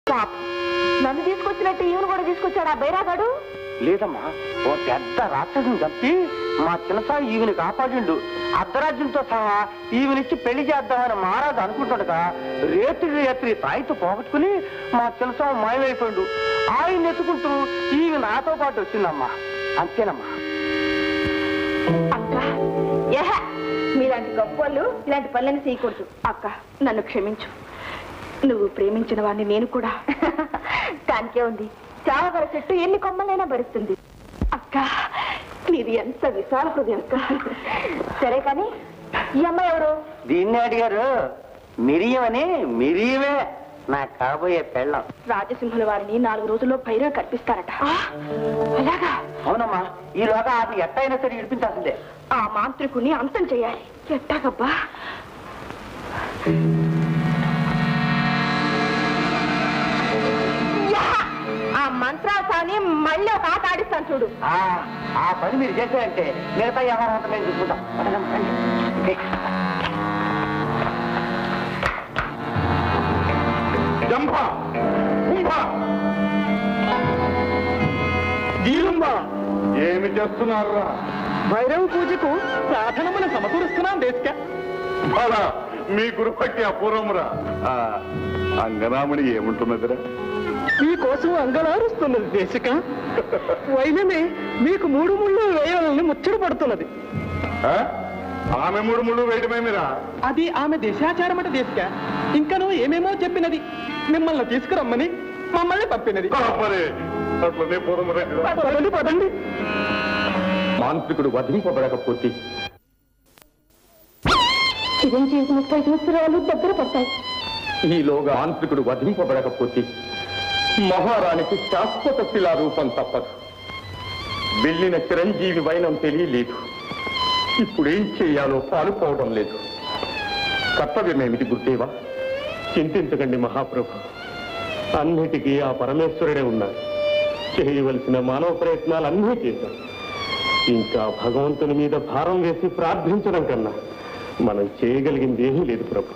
పాప నన్ను తీసుకొచ్చినట్టు ఈయన కూడా తీసుకొచ్చాడు ఆ బైరాగాడు లేదమ్మా ఓ పెద్ద రాక్షసుని చంపి మా చిన్నసాయి ఈవిని కాపాడిండు అర్ధరాజ్యంతో సహా ఈవినిచ్చి పెళ్లి చేద్దామని మహారాజు అనుకుంటుండగా రేత్రి రేత్రి తాయితో పోగొట్టుకుని మా చిన్నసాయి మాయమైపోయిండు ఆయన ఎత్తుకుంటూ ఈవి నాతో పాటు వచ్చిందమ్మా అంతేనమ్మా అక్క ఏహ మీలాంటి గొప్ప వాళ్ళు ఇలాంటి పనులను చేయకూడదు అక్క నన్ను క్షమించు నువ్వు ప్రేమించిన వాడిని నేను కూడా దానికే ఉంది చావగల చెట్టు ఎన్ని కొమ్మలైనా భరిస్తుంది అక్క నీది ఎంత విశాల హృదయం అక్క సరే కానీ ఈ అమ్మాయి ఎవరు దీన్ని అడిగారు మిరియం అని మిరియమే నా కాబోయే పెళ్ళం రాజసింహుల వారిని నాలుగు రోజుల్లో భైరవ కల్పిస్తారట అలాగా అవునమ్మా ఈలోగా అది ఎట్టయినా సరే విడిపించాల్సిందే ఆ మాంత్రికుని అంతం చేయాలి ఎట్టాగబ్బా యా! ఆ మంత్రాసాన్ని మళ్ళీ ఒక ఆట ఆడిస్తాను చూడు ఆ ఆ పని మీరు చేశారంటే మిగతా వ్యవహారం అంతా మేము చూసుకుంటాం పదండి, రండి. జంభ కుంభ జీలుంబ ఏమి చేస్తున్నారా భైరవ పూజకు సాధనమును సమకూరుస్తున్నాం దేశక బాలా మీ గురుపట్టి అపూర్వమురా ఆ, అంగనామణి ఏముంటున్నదిరా మీకోసం అంగలారుస్తున్నది దేశక వైనమే మీకు మూడు ముళ్ళు వేయాలని ముచ్చట పడుతున్నది ఆ? ఆమె మూడు ముళ్ళు వేయడమేమిరా అది ఆమె దేశాచారమట దేశక ఇంకను ఏమేమో చెప్పినది మిమ్మల్ని తీసుకురమ్మని మమ్మల్ని పంపినది మరి అట్లనే పూర్వమురా పదండి పదండి మాంత్రికుడు వధింపబడకపోతే చిరంజీవి ముప్పై సంవత్సరాలు దగ్గర పడతాయి ఈలోగా మాంత్రికుడు వధింపబడకపోతే మహారాణికి శాశ్వత శిలా రూపం తప్పదు వెళ్ళిన చిరంజీవి వైనం తెలియలేదు ఇప్పుడేం చేయాలో పాలుపోవడం లేదు కర్తవ్యమేమిటి గురుదేవా చింతించకండి మహాప్రభు అన్నిటికీ ఆ పరమేశ్వరుడే ఉన్నారు చేయవలసిన మానవ ప్రయత్నాలన్నీ చేశాం ఇంకా భగవంతుని మీద భారం వేసి ప్రార్థించడం కన్నా మనం చేయగలిగింది ఏమీ లేదు ప్రభు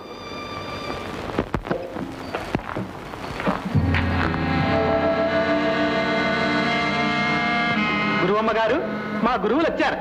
గురువమ్మ గారు మా గురువులు వచ్చారు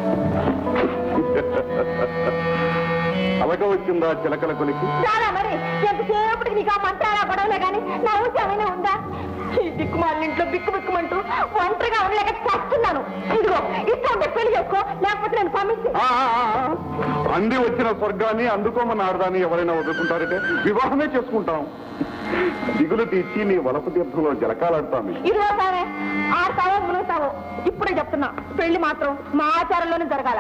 అలక వచ్చిందా చిలకల కొలికి చాలా మరి ఎంతసేపటికి నీకు ఆ మంత్రాల గొడవలే కానీ నా ఊసేమైనా ఉందా ఈ దిక్కుమాలిన ఇంట్లో బిక్కు బిక్కుమంటూ ఒంటరిగా ఉండలేక చస్తున్నాను ఇదిగో ఇష్టం ఉంటే పెళ్లి చేసుకో లేకపోతే నేను పంపించి ఆ, ఆ, ఆ, ఆ. అంది వచ్చిన స్వర్గాన్ని అందుకోమని ఆడదాన్ని ఎవరైనా వదులుకుంటారంటే వివాహమే చేసుకుంటాం దిగులు తీర్చి నీ వలపు తీర్థంలో జలకాలాడతాను ఇదిగో సారే ఆడతావో మునుగుతావో ఇప్పుడే చెప్తున్నా పెళ్లి మాత్రం మా ఆచారంలోనే జరగాల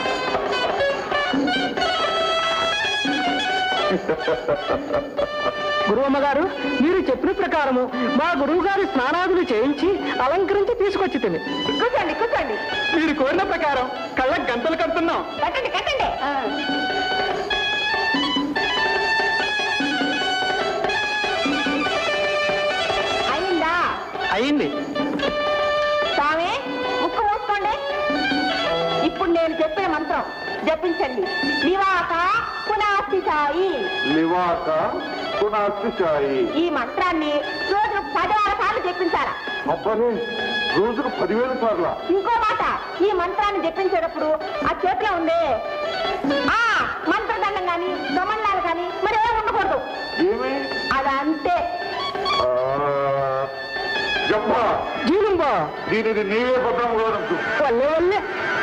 గురువమ్మ గారు మీరు చెప్పిన ప్రకారము మా గురువు గారి స్నానాదులు చేయించి అలంకరించి తీసుకొచ్చి తిని కూర్చోండి కూర్చోండి మీరు కోరిన ప్రకారం కళ్ళకు గంటలు కడుతున్నాం కట్టండి కట్టండి అయిందా అయింది స్వామి ముక్కు మూసుకోండి ఇప్పుడు నేను చెప్పిన మంత్రం జపించండి నివాక పునాస్తి సాయి నివాక పునాస్తిశాయి ఈ మంత్రాన్ని రోజు పదివేల సార్లు చెప్పించాలా అబ్బనే రోజుకు పదివేల సార్ల ఇంకో మాట ఈ మంత్రాన్ని జపించేటప్పుడు ఆ చేతిలో ఉండే ఆ మంత్రదండం కానీ దమన్లాలు కానీ మరి ఏం ఉండకూడదు ఏమి అదంతే ఆ, జంభ జీలుంబా దీనిని నీవే భద్రంగా ఉంచు. వల్లే వల్లే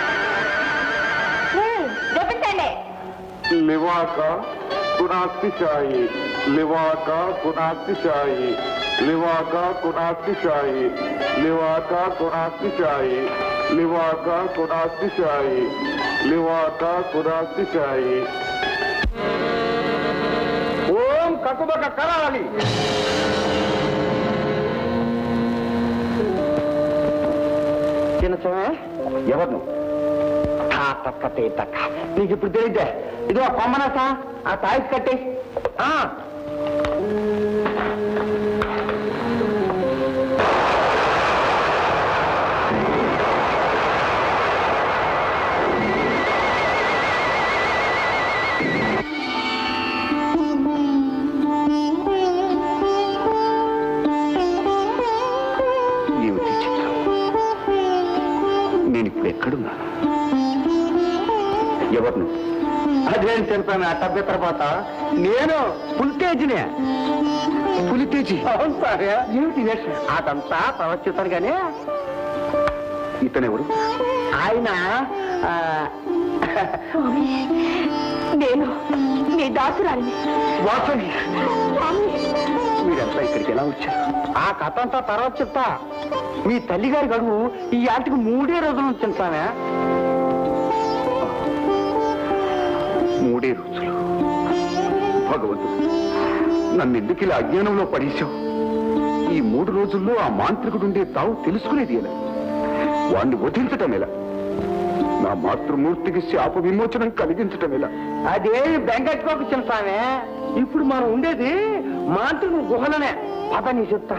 హ్మ్, జపించండి లివాక పునాస్తిశాయి లివాక పునాస్తిశాయి లివాక పునాస్తిశాయి లివాక పునాస్తిశాయి లివాక పునాస్తిశాయి లివాక పునాస్తిశాయి ఓం కకుబక కరాలి చిన్న స్వామి ఎవరు నువ్వు ఆ, తక్క తే తక్క నీకు ఇప్పుడు తెలియదే ఇదిగో కొమ్మనసా ఆ తాయిస్ కట్టి ఆ. ఎవరిని అదేం తెలుసాను ఆ టబ్బి తర్వాత నేను పులితేజినే పులితేజీ అవును సార్ ఏమిటి వేషం అదంతా ప్రవర్తిస్తాను కానీ ఇతనెవరు ఆయన ఆ, స్వామి నేను మీ దాసురాలిని వాసవి స్వామి మీరంతా ఇక్కడికి ఎలా వచ్చారు ఆ కథ అంతా తర్వాత చెప్తా మీ తల్లిగారి గడువు ఈ ఆటికి మూడే రోజులు వచ్చింది సామె మూడే రోజులు భగవంతుడు నన్ను ఎందుకు ఇలా అజ్ఞానంలో పడేశావు ఈ మూడు రోజుల్లో ఆ మాంత్రికుడుండే తావు తెలుసుకునేది ఎలా వాణ్ణి వధించటం ఎలా నా మాతృమూర్తికి శాప విమోచనం కలిగించటం ఎలా అదేమి బెంగట్టుకోకు చిన్న సామె ఇప్పుడు మనం ఉండేది మాంత్రికుని గుహలోనే పద నీ చెప్తా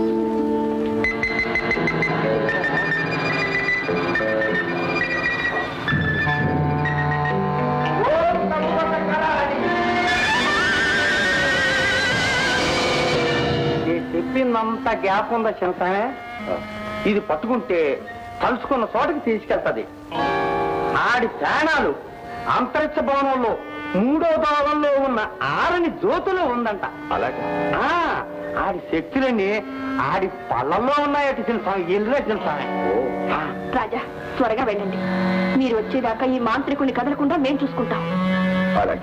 నేను చెప్పిందంత గ్యాప్ ఉందా చిన్నసామే ఇది పట్టుకుంటే కలుసుకున్న చోటకి తీసుకెళ్తది ఆడి ప్రాణాలు అంతరిక్ష భవనంలో మూడో భావంలో ఉన్న ఆరని జ్యోతిలో ఉందంట అలాగే ఆ ఆడి శక్తులన్నీ ఆడి పళ్ళల్లో ఉన్నాయట తెలుసాం ఎల్లులో తెలుసామే రాజా త్వరగా వెళ్ళండి మీరు వచ్చేదాకా ఈ మాంత్రికుని కదలకుండా మేం చూసుకుంటాం అలాగే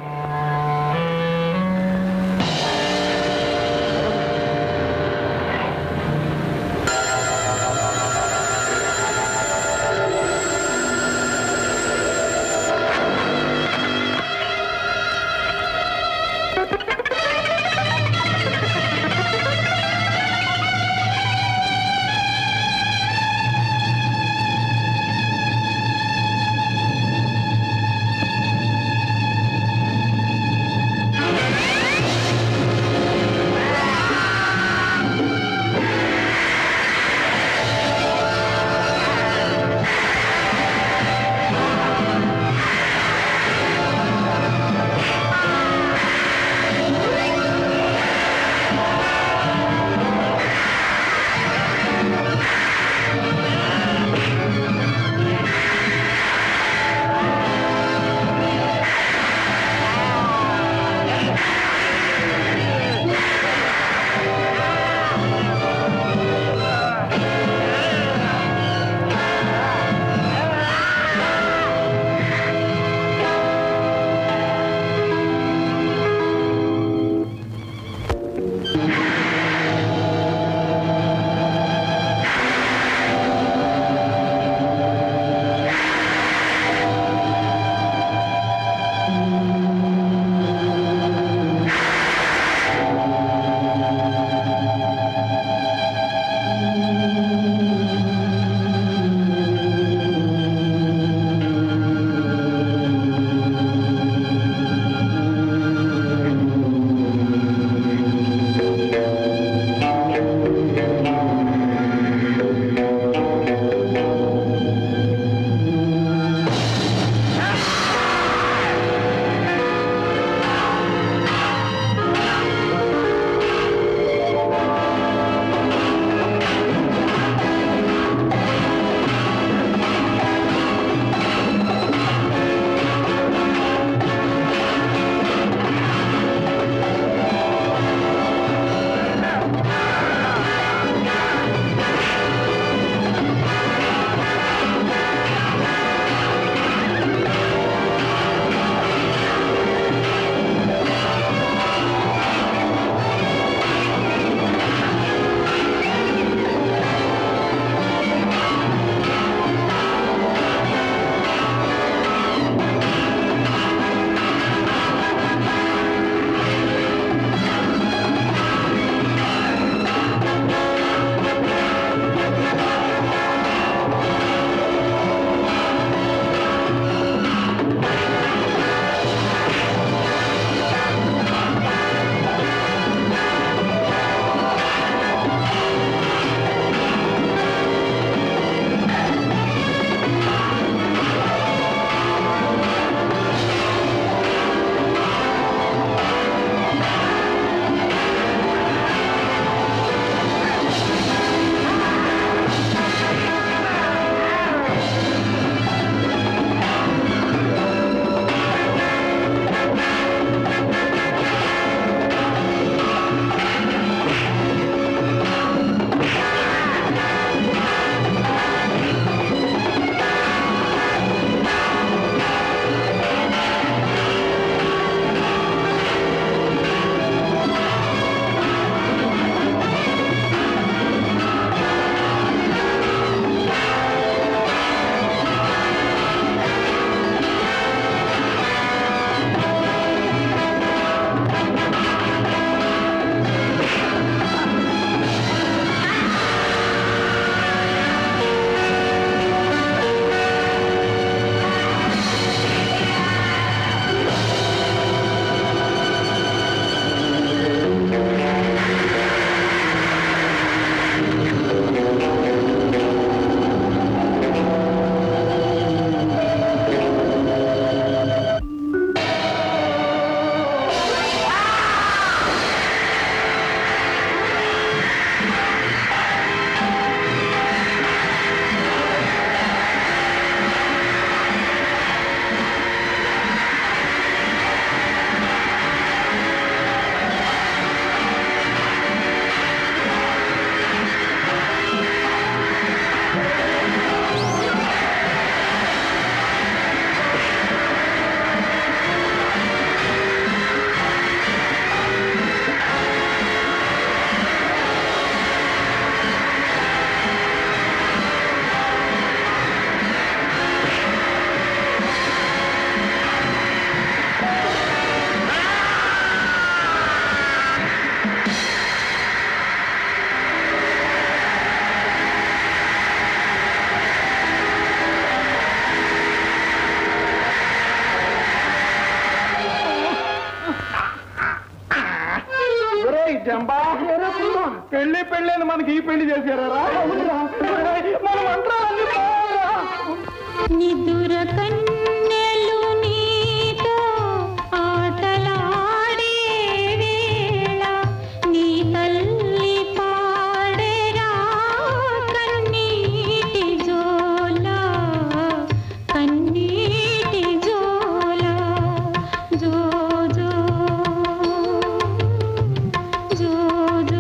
పెళ్లి పెళ్లి అని మనకి ఈ పెళ్లి చేశారా మన మంత్రాలన్నీ పోరా నిదుర కన్నెలు నీతో ఆటలాడే వేళ నీ తల్లి పాడేరా కన్నీటి జోల కన్నీటి జోల జో జో జో జో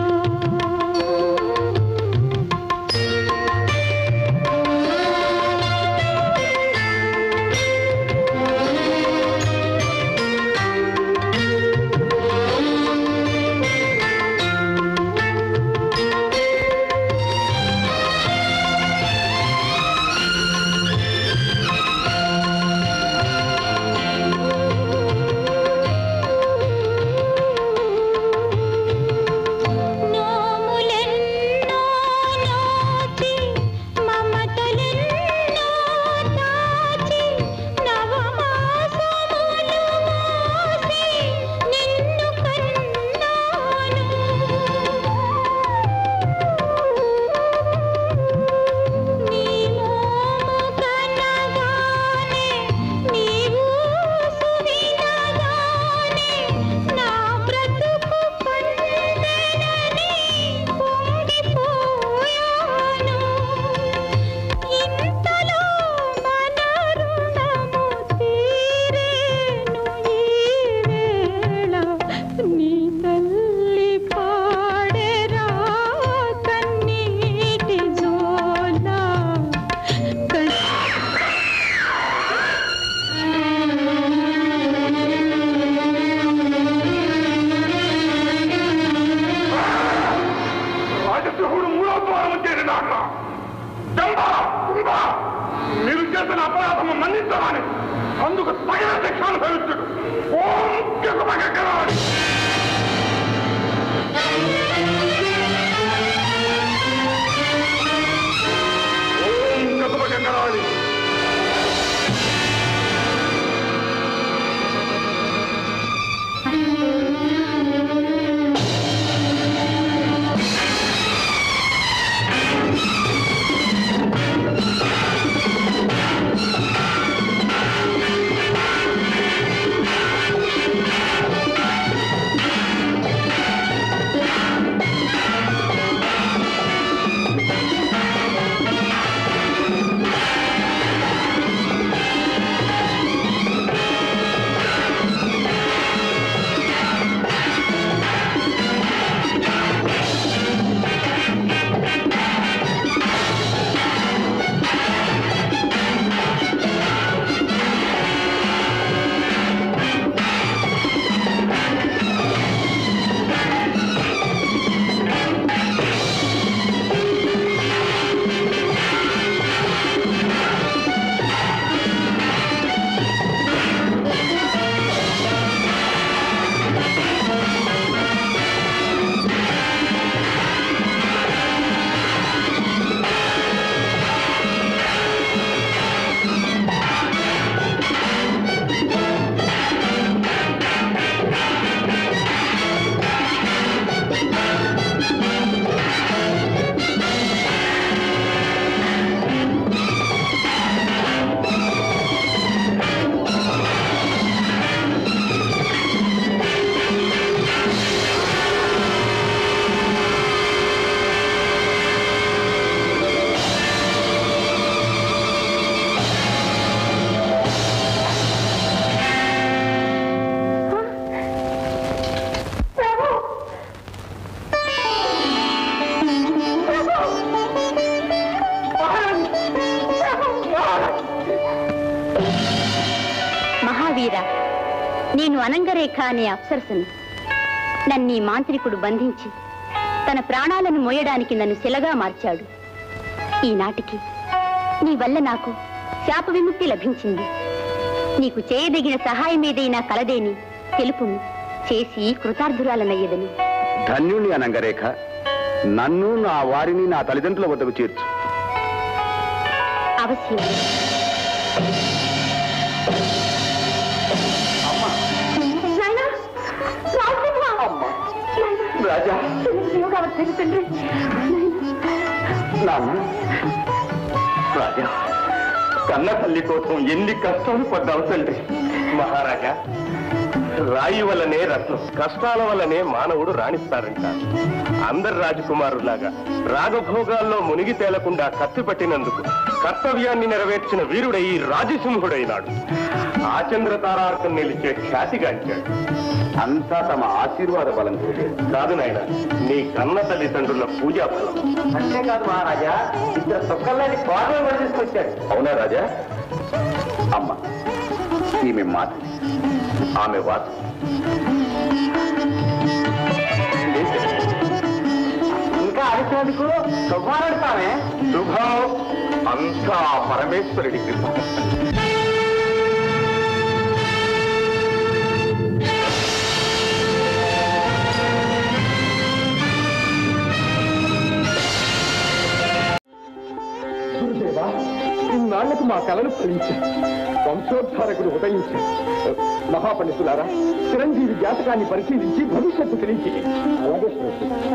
నోములెన్నో నోచి మమతలెన్నో దాచి నవమాసములు మోసి నిన్ను కన్నాను నీ మోము కనగానే నీవు సువినగానే నా బ్రతుకు పండెనని పొంగిపోయాను ఇంతలో మన రుణము తీరేను ఈ వేళ నీ తల్లి పాడెరా కన్నీటి జోల కన్ రాజద్రోహుడు మూడో ద్వారం చేరినాక మీరు చేసిన అపరాధము మన్నించమని అందుకు తగిన శిక్ష అనుభవించుడు ఓం కెగమగగరాడి. ఓం కెగమగగరాడి. మహావీర నేను అనంగరేఖ అనే అప్సరసను నన్ను ఈ మాంత్రికుడు బంధించి తన ప్రాణాలను మోయడానికి నన్ను శిలగా మార్చాడు ఈనాటికి నీ వల్ల నాకు శాప విముక్తి లభించింది నీకు చేయదగిన సహాయం ఏదైనా కలదేని తెలుపుము చేసి కృతార్థురాలనయ్యదను ధన్యుని అనంగరేఖ నన్ను నా వారిని నా తల్లిదండ్రుల వద్దకు చేర్చు అవశ్యం రాజా సాధ్యం తండ్రి నాన్న రాజా కన్న తల్లి కోసం ఎన్ని కష్టాలు పడ్డావు తండ్రి మహారాజా రాయి వల్లనే రత్నం కష్టాల వల్లనే మానవుడు రాణిస్తారంట అందరు రాజకుమారులాగా రాగభోగాల్లో మునిగి తేలకుండా కత్తి పట్టినందుకు కర్తవ్యాన్ని నెరవేర్చిన వీరుడై రాజసింహుడైనాడు ఆచంద్ర తారార్కం నిలిచే ఖ్యాతిగాంచాడు అంతా తమ ఆశీర్వాద బలం గురుదేవ కాదు నాయన నీ కన్న తల్లిదండ్రుల పూజా ఫలం అంతేకాదు మహారాజా ఇద్దరు సొక్కల్లాంటి కోడలు కూడా తీసుకొచ్చాడు అవునా రాజా అమ్మ ఈమె మాట ఆమె వాత ఇంకా అడిచేందుకు శుభారడతామే శుభం అంతా పరమేశ్వరుడి కృప గురుదేవా ఇన్నాళ్లకు మా కళను ఫలించాయి వంశోద్ధారకుడు ఉదయించాడు మహాపండితులారా చిరంజీవి జాతకాన్ని పరిశీలించి భవిష్యత్తు తెలియచి అలాగే